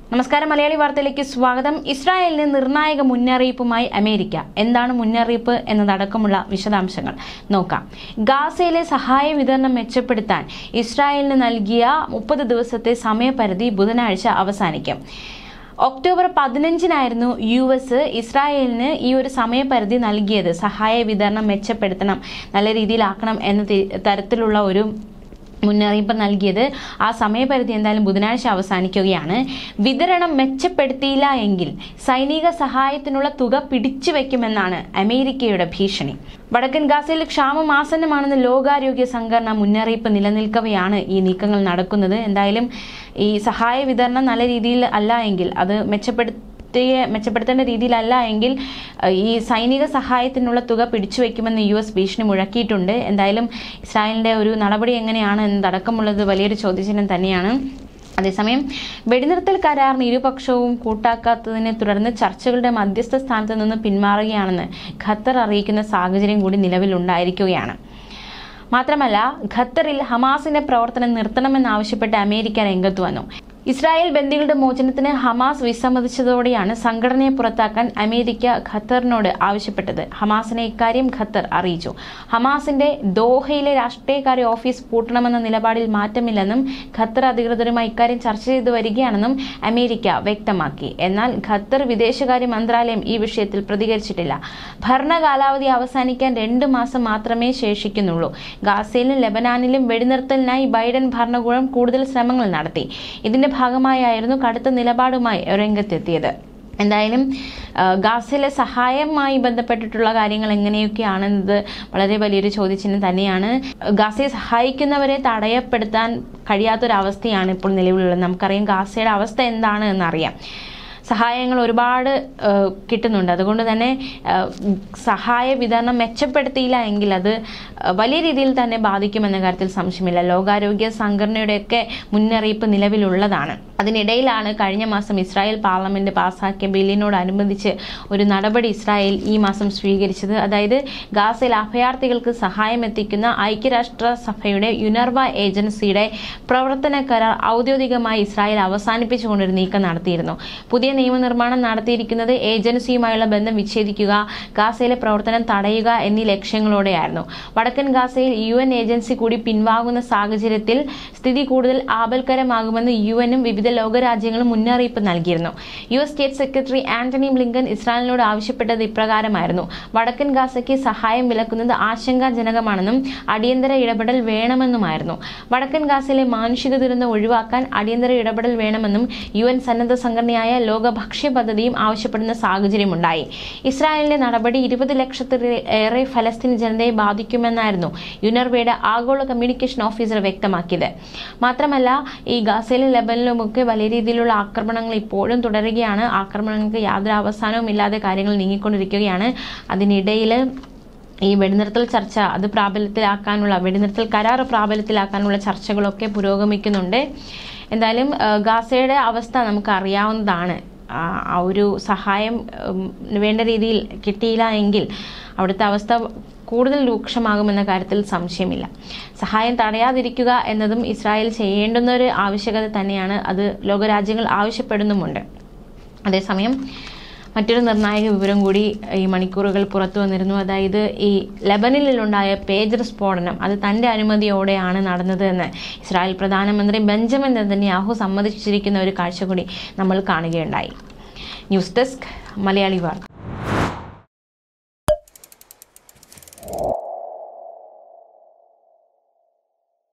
നമസ്കാരം മലയാളി വാർത്തയിലേക്ക് സ്വാഗതം ഇസ്രായേലിന് നിർണായക മുന്നറിയിപ്പുമായി അമേരിക്ക എന്താണ് മുന്നറിയിപ്പ് എന്നതടക്കമുള്ള വിശദാംശങ്ങൾ നോക്കാം ഗാസയിലെ സഹായ വിതരണം മെച്ചപ്പെടുത്താൻ ഇസ്രായേലിന് നൽകിയ മുപ്പത് ദിവസത്തെ സമയപരിധി ബുധനാഴ്ച അവസാനിക്കും ഒക്ടോബർ പതിനഞ്ചിനായിരുന്നു യു എസ് ഇസ്രായേലിന് ഈ ഒരു സമയപരിധി നൽകിയത് സഹായ വിതരണം മെച്ചപ്പെടുത്തണം നല്ല രീതിയിലാക്കണം എന്ന തി- തരത്തിലുള്ള ഒരു മുന്നറിയിപ്പ് നൽകിയത് ആ സമയപരിധി എന്തായാലും ബുധനാഴ്ച അവസാനിക്കുകയാണ് വിതരണം മെച്ചപ്പെടുത്തിയില്ല എങ്കിൽ സൈനിക സഹായത്തിനുള്ള തുക പിടിച്ചു വയ്ക്കുമെന്നാണ് അമേരിക്കയുടെ ഭീഷണി വടക്കൻ ഗാസയിൽ ക്ഷാമം ആസന്നമാണെന്ന് ലോകാരോഗ്യ സംഘടന മുന്നറിയിപ്പ് നിലനിൽക്കവെയാണ് ഈ നീക്കങ്ങൾ നടക്കുന്നത് എന്തായാലും ഈ സഹായ വിതരണം നല്ല രീതിയിൽ അല്ല എങ്കിൽ അത് മെച്ചപ്പെടുത്തി മെച്ചപ്പെടുത്തിയ മെച്ചപ്പെടുത്തേണ്ട രീതിയിലല്ല എങ്കിൽ അഹ്, ഈ സൈനിക സഹായത്തിനുള്ള തുക പിടിച്ചുവെക്കുമെന്ന് യു എസ് ഭീഷണി മുഴക്കിയിട്ടുണ്ട് എന്തായാലും ഇസ്രായേലിന്റെ ഒരു നടപടി എങ്ങനെയാണ് എന്നതടക്കമുള്ളത് വലിയൊരു ചോദ്യചിഹ്നം തന്നെയാണ് അതേസമയം വെടിനിർത്തൽ കരാറിന് ഇരുപക്ഷവും കൂട്ടാക്കാത്തതിനെ തുടർന്ന് ചർച്ചകളുടെ മധ്യസ്ഥ സ്ഥാനത്ത് നിന്ന് പിന്മാറുകയാണെന്ന് ഖത്തർ അറിയിക്കുന്ന സാഹചര്യം കൂടി നിലവിലുണ്ടായിരിക്കുകയാണ് മാത്രമല്ല ഖത്തറിൽ ഹമാസിന്റെ പ്രവർത്തനം നിർത്തണമെന്നാവശ്യപ്പെട്ട് അമേരിക്ക രംഗത്ത് വന്നു ഇസ്രായേൽ ബന്ദികളുടെ മോചനത്തിന് ഹമാസ് വിസമ്മതിച്ചതോടെയാണ് സംഘടനയെ പുറത്താക്കാൻ അമേരിക്ക ഖത്തറിനോട് ആവശ്യപ്പെട്ടത് ഹമാസിനെ ഇക്കാര്യം ഖത്തർ അറിയിച്ചു ഹമാസിന്റെ ദോഹയിലെ രാഷ്ട്രീയകാര്യ ഓഫീസ് പൂട്ടണമെന്ന നിലപാടിൽ മാറ്റമില്ലെന്നും ഖത്തർ അധികൃതരുമായി ഇക്കാര്യം ചർച്ച ചെയ്തു വരികയാണെന്നും അമേരിക്ക വ്യക്തമാക്കി എന്നാൽ ഖത്തർ വിദേശകാര്യ മന്ത്രാലയം ഈ വിഷയത്തിൽ പ്രതികരിച്ചിട്ടില്ല ഭരണകാലാവധി അവസാനിക്കാൻ രണ്ട് മാസം മാത്രമേ ശേഷിക്കുന്നുള്ളൂ ഗാസയിലും ലെബനാനിലും വെടിനിർത്തലിനായി ബൈഡൻ ഭരണകൂടം കൂടുതൽ ശ്രമങ്ങൾ നടത്തി ഇതിന്റെ ഭാഗമായായിരുന്നു കടുത്ത നിലപാടുമായി രംഗത്തെത്തിയത് എന്തായാലും ആ, ഗാസയിലെ സഹായവുമായി ബന്ധപ്പെട്ടിട്ടുള്ള കാര്യങ്ങൾ എങ്ങനെയൊക്കെയാണെന്നത് വളരെ വലിയൊരു ചോദ്യചിഹ്നം തന്നെയാണ് ഗാസയെ സഹായിക്കുന്നവരെ തടയപ്പെടുത്താൻ കഴിയാത്തൊരവസ്ഥയാണ് ഇപ്പോൾ നിലവിലുള്ളത് നമുക്കറിയാം ഗാസയുടെ അവസ്ഥ എന്താണ് എന്നറിയാം സഹായങ്ങൾ ഒരുപാട് ആ, കിട്ടുന്നുണ്ട് അതുകൊണ്ട് തന്നെ ആ, സഹായ വിതരണം മെച്ചപ്പെടുത്തിയില്ല എങ്കിൽ അത് ആ, വലിയ രീതിയിൽ തന്നെ ബാധിക്കുമെന്ന കാര്യത്തിൽ സംശയമില്ല ലോകാരോഗ്യ സംഘടനയുടെയൊക്കെ മുന്നറിയിപ്പ് നിലവിലുള്ളതാണ് അതിനിടയിലാണ് കഴിഞ്ഞ മാസം ഇസ്രായേൽ പാർലമെന്റ് പാസാക്കിയ ബില്ലിനോടനുബന്ധിച്ച് ഒരു നടപടി ഇസ്രായേൽ ഈ മാസം സ്വീകരിച്ചത് അതായത് ഗാസയിൽ അഭയാർത്ഥികൾക്ക് സഹായം എത്തിക്കുന്ന ഐക്യരാഷ്ട്ര സഭയുടെ യുനർവ ഏജൻസിയുടെ പ്രവർത്തന കരാർ ഔദ്യോഗികമായി ഇസ്രായേൽ അവസാനിപ്പിച്ചുകൊണ്ടൊരു നീക്കം നടത്തിയിരുന്നു പുതിയ നിയമനിർമ്മാണം നടത്തിയിരിക്കുന്നത് ഏജൻസിയുമായുള്ള ബന്ധം വിച്ഛേദിക്കുക ഗാസയിലെ പ്രവർത്തനം തടയുക എന്നീ ലക്ഷ്യങ്ങളോടെയായിരുന്നു വടക്കൻ ഗാസയിൽ യു എൻ ഏജൻസി കൂടി പിൻവാങ്ങുന്ന സാഹചര്യത്തിൽ സ്ഥിതി കൂടുതൽ ആപൽക്കരമാകുമെന്ന് യു എനും വിവിധ ലോകരാജ്യങ്ങളും മുന്നറിയിപ്പ് നൽകിയിരുന്നു U S state secretary Antony Blinken ഇസ്രായേലിനോട് ആവശ്യപ്പെട്ടത് ഇപ്രകാരമായിരുന്നു വടക്കൻ ഗാസയ്ക്ക് സഹായം വിലക്കുന്നത് ആശങ്കാജനകമാണെന്നും അടിയന്തര ഇടപെടൽ വേണമെന്നുമായിരുന്നു വടക്കൻ ഗാസയിലെ മാനുഷിക ദുരന്തം ഒഴിവാക്കാൻ അടിയന്തര ഇടപെടൽ വേണമെന്നും യു എൻ സന്നദ്ധ സംഘടനയായ ലോക ഭക്ഷ്യ പദ്ധതിയും ആവശ്യപ്പെടുന്ന സാഹചര്യമുണ്ടായി ഇസ്രായേലിന്റെ നടപടി ഇരുപത് ലക്ഷത്തിലേറെ ഫലസ്തീൻ ജനതയെ ബാധിക്കുമെന്നായിരുന്നു യുനർവയുടെ ആഗോള കമ്മ്യൂണിക്കേഷൻ ഓഫീസർ വ്യക്തമാക്കിയത് മാത്രമല്ല ഈ ഗാസയിലും ലെബനിലുമൊക്കെ വലിയ രീതിയിലുള്ള ആക്രമണങ്ങൾ ഇപ്പോഴും തുടരുകയാണ് ആക്രമണങ്ങൾക്ക് യാതൊരു അവസാനവും ഇല്ലാതെ കാര്യങ്ങൾ നീങ്ങിക്കൊണ്ടിരിക്കുകയാണ് അതിനിടയിൽ ഈ വെടിനിർത്തൽ ചർച്ച അത് പ്രാബല്യത്തിലാക്കാനുള്ള വെടിനിർത്തൽ കരാർ പ്രാബല്യത്തിലാക്കാനുള്ള ചർച്ചകളൊക്കെ പുരോഗമിക്കുന്നുണ്ട് എന്തായാലും ആ, ഗാസയുടെ അവസ്ഥ നമുക്ക് അറിയാവുന്നതാണ് ആ ആ ഒരു സഹായം ഉം, വേണ്ട രീതിയിൽ കിട്ടിയില്ല എങ്കിൽ അവിടുത്തെ അവസ്ഥ കൂടുതൽ രൂക്ഷമാകുമെന്ന കാര്യത്തിൽ സംശയമില്ല സഹായം തടയാതിരിക്കുക എന്നതും ഇസ്രായേൽ ചെയ്യേണ്ടുന്ന ഒരു ആവശ്യകത തന്നെയാണ് അത് ലോകരാജ്യങ്ങൾ ആവശ്യപ്പെടുന്നുമുണ്ട് അതേസമയം മറ്റൊരു നിർണായക വിവരം കൂടി ഈ മണിക്കൂറുകൾ പുറത്തു വന്നിരുന്നു അതായത് ഈ ലെബനിലുണ്ടായ പേജർ സ്ഫോടനം അത് തന്റെ അനുമതിയോടെയാണ് നടന്നത് എന്ന് ഇസ്രായേൽ പ്രധാനമന്ത്രി ബെഞ്ചമിൻ നെതന്യാഹു സമ്മതിച്ചിരിക്കുന്ന ഒരു കാഴ്ച കൂടി നമ്മൾ കാണുകയുണ്ടായി ന്യൂസ് ഡെസ്ക് മലയാളി വാർത്ത